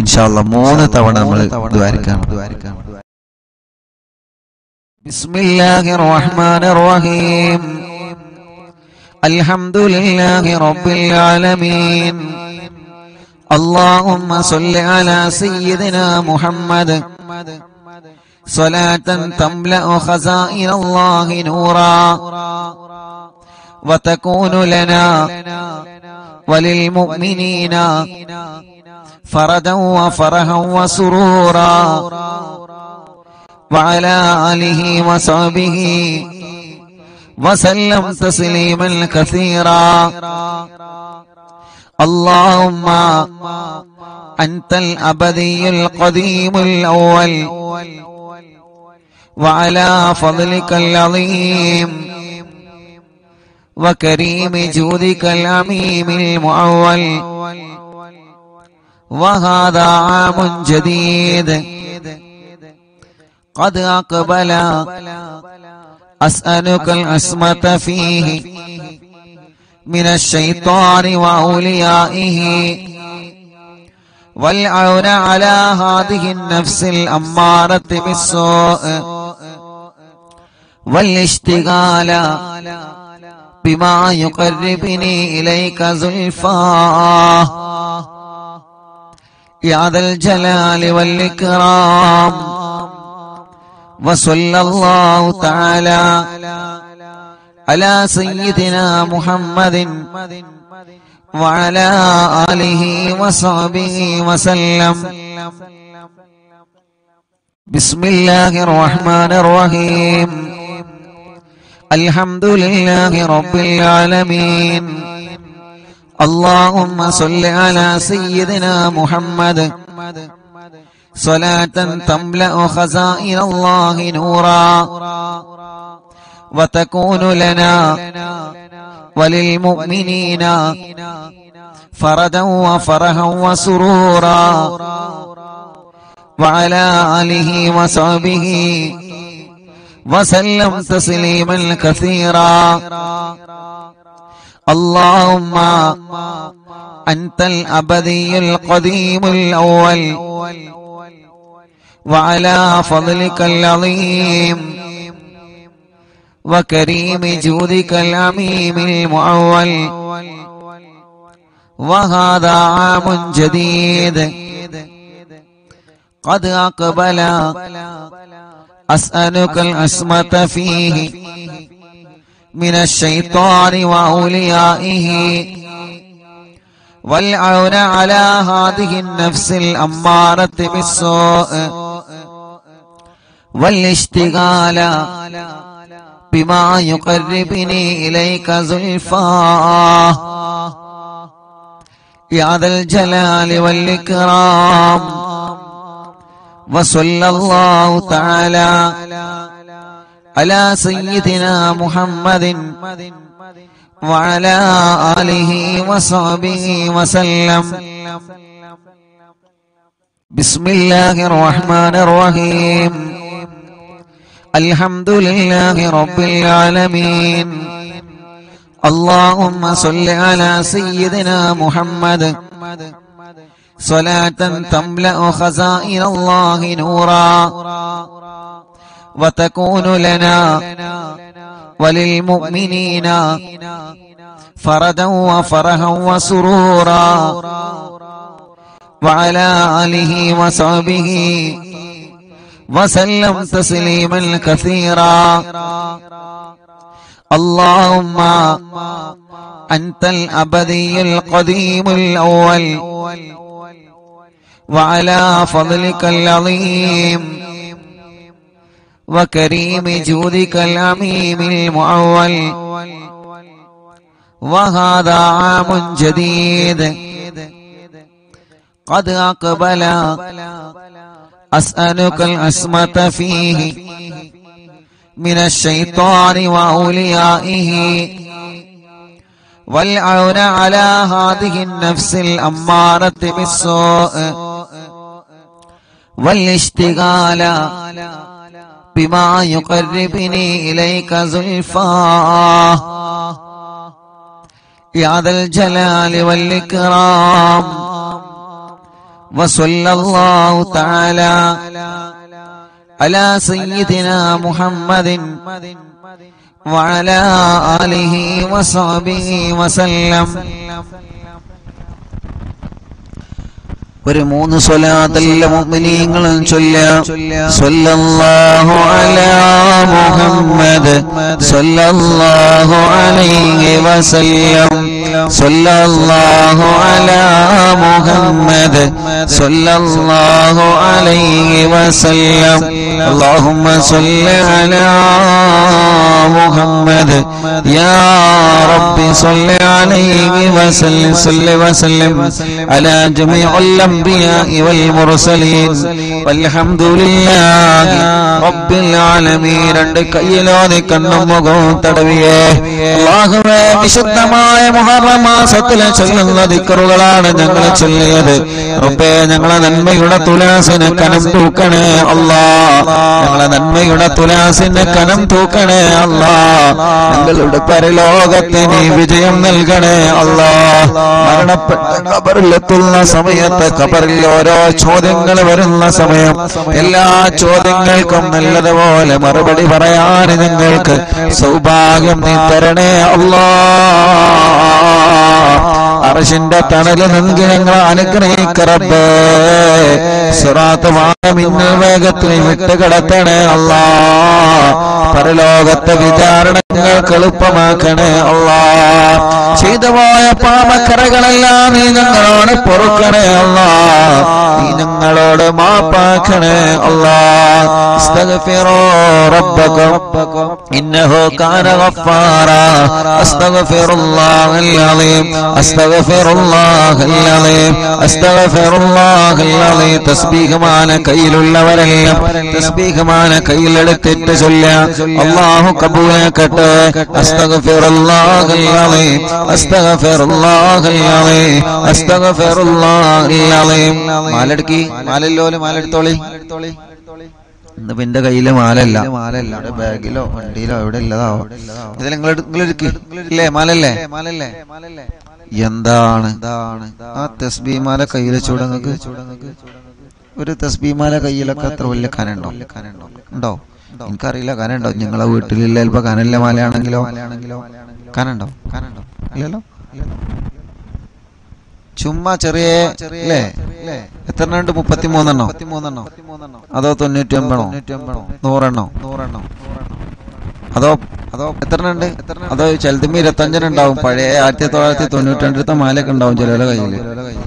ഇൻഷാല്ല മൂന്ന് തവണ നമ്മൾ ദ്വാരിക്കാം بسم الله الرحمن الرحيم الحمد لله رب العالمين اللهم صل على سيدنا محمد صلاة تملأ خزائن الله نورا وتكون لنا وللمؤمنين فردا وفرحا وسرورا وعلى آله وصحبه وسلم تسليما كثيرا اللهم أنت الأبدي القديم الأول وعلى فضلك العظيم وكريم جودك العميم المعول وهذا عام جديد قد أقبل أسألك العصمة فيه من الشيطان وأوليائه والعون على هذه النفس الأمارة بالسوء والاشتغال بما يقربني إليك زلفاه يا ذا الجلال والإكرام وصلى الله تعالى على سيدنا محمد وعلى آله وصحبه وسلم بسم الله الرحمن الرحيم الحمد لله رب العالمين اللهم صل على سيدنا محمد صلاة تملأ خزائن الله نورا وتكون لنا وللمؤمنين فردا وفرحا وسرورا وعلى آله وصحبه وسلم تسليما كثيرا اللهم أنت الأبدي القديم الأول وعلى فضلك العظيم وكريم جودك العميم المعول وهذا عام جديد قد أقبل أسألك العصمة فيه من الشيطان وأوليائه والعون على هذه النفس الأمارة بالسوء والاشتغال بما يقربني إليك زلفاه يا ذا الجلال والإكرام وصلى الله تعالى على سيدنا محمد وعلى آله وصحبه وسلم بسم الله الرحمن الرحيم الحمد لله رب العالمين اللهم صل على سيدنا محمد صلاة تملأ خزائن الله نورا وتكون لنا وللمؤمنين فردا وفرحا وسرورا وعلى آله وصحبه وسلم تسليما كثيرا اللهم أنت الأبدي القديم الأول وعلى فضلك العظيم وكريم جودك العميم المعول وهذا عام جديد قد أقبل أسألك العصمة فيه من الشيطان وأوليائه والعون على هذه النفس الأمارة بالسوء والاشتغال بما يقربني إليك زلفاه يا ذا الجلال والإكرام وصلى الله تعالى على سيدنا محمد وعلى آله وصحبه وسلم ഒരു മൂന്ന് സ്വലാത്തല്ല മുഅ്മിനീങ്ങളും ചൊല്ല സ്വല്ലല്ലാഹു അലാ മുഹമ്മദ് സ്വല്ലല്ലാഹു അലൈഹി വസല്ലം സ്വല്ലല്ലാഹു അലാ മുഹമ്മദ് സ്വല്ലല്ലാഹു അലൈഹി വസല്ലം اللهم صل على محمد يا رب صل عليه وسلم صل وسلم على جميع الأنبياء والمرسلين والحمد لله رب العالمين രണ്ട് കയ്യിലോതി കണ്ണും മുഖവും തടവിയേ അള്ളാഹുവേ വിശുദ്ധമായ മുഹറം മാസത്തിലെ ചൊല്ലുന്ന ദിക്കറുകളാണ് ഞങ്ങൾ ചൊല്ലിയത് റബ്ബേ ഞങ്ങളെ നന്മയുടെ തുലാസിന് കനം തൂക്കണേ അല്ലാ ഞങ്ങളെ നന്മയുടെ തുലാസിന് കനം തൂക്കണേ അല്ലാ ഞങ്ങളുടെ പരലോകത്തിന് വിജയം നൽകണേ അല്ലാ മരണപ്പെട്ട ഖബറിലെത്തുന്ന സമയത്ത് ഖബറിൽ ഓരോ ചോദ്യങ്ങൾ വരുന്ന സമയം എല്ലാ ചോദ്യങ്ങൾക്കും നല്ലതുപോലെ മറുപടി പറയാൻ ഞങ്ങൾക്ക് സൗഭാഗ്യം നീ തരണേ അല്ലാ അറശിന്റെ തണല് നൽകി ഞങ്ങൾ അനുഗ്രഹിക്കറബേ സിറാത്ത് വാമിന്നൽ വേഗത്തിൽ വിട്ടുകിടത്തണേ അല്ലാ പരലോകത്തെ വിചാരണങ്ങൾക്ക് എളുപ്പമാക്കണേ അല്ലാ ചെയ്തുപോയ പാപക്കറകളെല്ലാം നീ ഞങ്ങളോട് പൊറുക്കണേ അല്ലാ നീ ഞങ്ങളോട് മാപ്പാക്കണേ അല്ലാ استغفروا ربكم إنه كان غفارا أستغفر الله العظيم أستغفر الله العظيم أستغفر الله العظيم തസ്ബീഹமான കയ്യിലുള്ളവരെല്ലാം തസ്ബീഹமான കയ്യിലെടുത്തിട്ട് ചൊല്ല അള്ളാഹു കബൂലാക്കട്ടെ അസ്തഗ്ഫിറുല്ലാഹൽ അലീം അസ്തഗ്ഫിറുല്ലാഹൽ അലീം അസ്തഗ്ഫിറുല്ലാഹൽ അലീം മാലെടുക്കി മാലല്ലോല് മാലെടുത്തോളി ഇന്ന് എന്റെ കയ്യില് മാലല്ല മാലല്ല ഇവിടെ ബാഗിലോ വണ്ടിയിലോ എവിടെ ഇല്ലതാവോ ഇതിൽ നിങ്ങൾ നിങ്ങൾ എടുക്ക് ഇല്ലേ മാലല്ലേ മാലല്ലേ എന്താണ് ആ തസ്ബീമാല കയ്യിൽ വെച്ചൂടെ നിങ്ങൾക്ക് ഒരു തസ്ബീമാല കയ്യിലൊക്കെ അത്ര വലിയ കനുണ്ടോ ഉണ്ടോ എനിക്കറിയില്ല കനുണ്ടോ നിങ്ങളെ വീട്ടിലില്ല ചിലപ്പോ കനല്ല മാലയാണെങ്കിലോ കനുണ്ടോ കനുണ്ടോ ഇല്ലല്ലോ ചുമ്മാ ചെറിയ അല്ലേ എത്ര ഉണ്ട് മുപ്പത്തി മൂന്നെണ്ണോ അതോ തൊണ്ണൂറ്റി ഒമ്പണോ നൂറെണ്ണോ നൂറെണ്ണോ അതോ അതോ എത്ര ഉണ്ട് അതോ ചിലതുമ്പോ ഇരുപത്തഞ്ചിന് ഉണ്ടാവും പഴയ ആയിരത്തി തൊള്ളായിരത്തി തൊണ്ണൂറ്റി രണ്ടിലത്തെ മാലയൊക്കെ ഉണ്ടാവും ചിലരുടെ കയ്യില്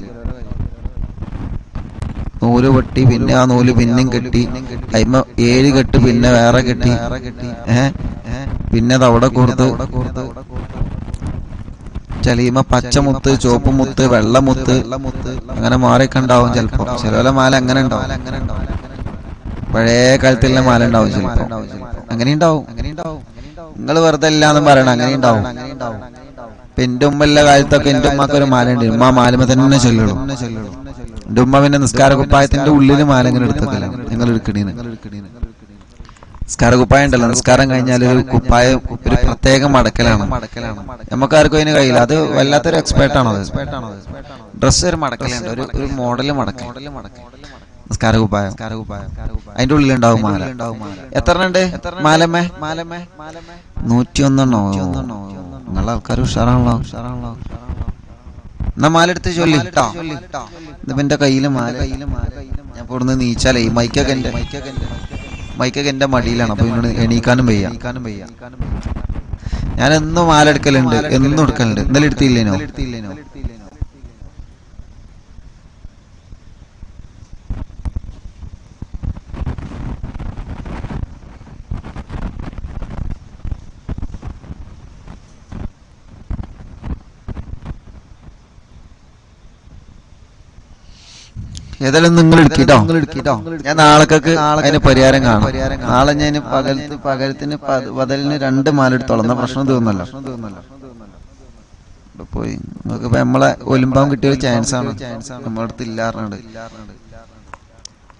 നൂല് വെട്ടി പിന്നെ ആ നൂല് പിന്നെയും കെട്ടി അയിമ ഏഴ് കെട്ട് പിന്നെ വേറെ കെട്ടി ഏ പിന്നെ അത് അവിടെ കൊടുത്ത് ചലീമ പച്ചമുത്ത് ചുവപ്പ് മുത്ത് വെള്ളമുത്ത് അങ്ങനെ മാറിയൊക്കെ ഉണ്ടാവും ചിലപ്പോ ചില മാല അങ്ങനെ ഉണ്ടാവും പഴയ കാലത്തുള്ള മാല ഉണ്ടാവും ചിലപ്പോ അങ്ങനെ ഉണ്ടാവും നിങ്ങൾ വെറുതെ അല്ലാന്നും പറയണം അങ്ങനെ ഉണ്ടാവും ഇപ്പൊ എന്റെ ഉമ്മല്ല കാലത്തൊക്കെ എന്റെ ഉമ്മക്ക് ഒരു മാല ഉണ്ട് ഉമ്മ മാലുമ തന്നെ ചൊല്ലുള്ളൂ എന്റെ ഉമ്മ പിന്നെ നിസ്കാര കുപ്പായത്തിന്റെ ഉള്ളില് മാല ഇങ്ങനെ എടുത്തക്കില്ല നിങ്ങൾ എടുക്കണീന്ന് നിസ്കാര കുപ്പായം ഉണ്ടല്ലോ നിസ്കാരം കഴിഞ്ഞാൽ ഒരു കുപ്പായം ഒരു പ്രത്യേക മടക്കലാണ് നമുക്കാർക്കും അതിന് കഴിയില്ല അത് വല്ലാത്തൊരു എക്സ്പേർട്ട് ആണോ അത് ഡ്രസ്സ് ഒരു മടക്കലുണ്ട് ഒരു ഒരു മോഡല് മടക്കൽ നിസ്കാര കുപ്പായം അതിന്റെ ഉള്ളിലുണ്ടാവും മാല എത്ര ഉണ്ട് മാലമ്മേ മാലമ്മേ നൂറ്റി ഒന്നെണ്ണോ നിങ്ങളെ ആൾക്കാർ ഉഷാറാണല്ലോ ഉഷാറാണല്ലോ എന്നാ മാല എടുത്ത് ചൊല്ലി ട്ടോ. ഇതിപ്പോ എന്റെ കയ്യില് മാല ഞാൻ ഇവിടുന്ന് നീച്ചാലേ ഈ മൈക്കൊക്കെ എന്റെ മൈക്കൊക്കെ എന്റെ മടിയിലാണ് അപ്പൊ എന്നോട് എണീക്കാനും വയ്യ ഞാൻ എന്നും മാല എടുക്കലുണ്ട് എന്നും എടുക്കലുണ്ട് ഇന്നലെ എടുത്തില്ലേനോ ഏതായാലും നിങ്ങൾ എടുക്കിട്ടോ ഞാൻ നാളേക്കൊക്കെ അതിന് പരിഹാരം കാണും നാളെ ഞാൻ പകലത്ത് പകലത്തിന് പ- ബദലിന് രണ്ട് മാല എടുത്തോളാം എന്നാ പ്രശ്നം തീർന്നല്ലോ ഇവിടെ പോയി നിങ്ങൾക്ക് ഇപ്പൊ നമ്മളെ ഒലിമ്പാൻ കിട്ടിയ ഒരു ചാൻസ് ആണ് നമ്മളെ അടുത്ത് ഇല്ലാറുണ്ട്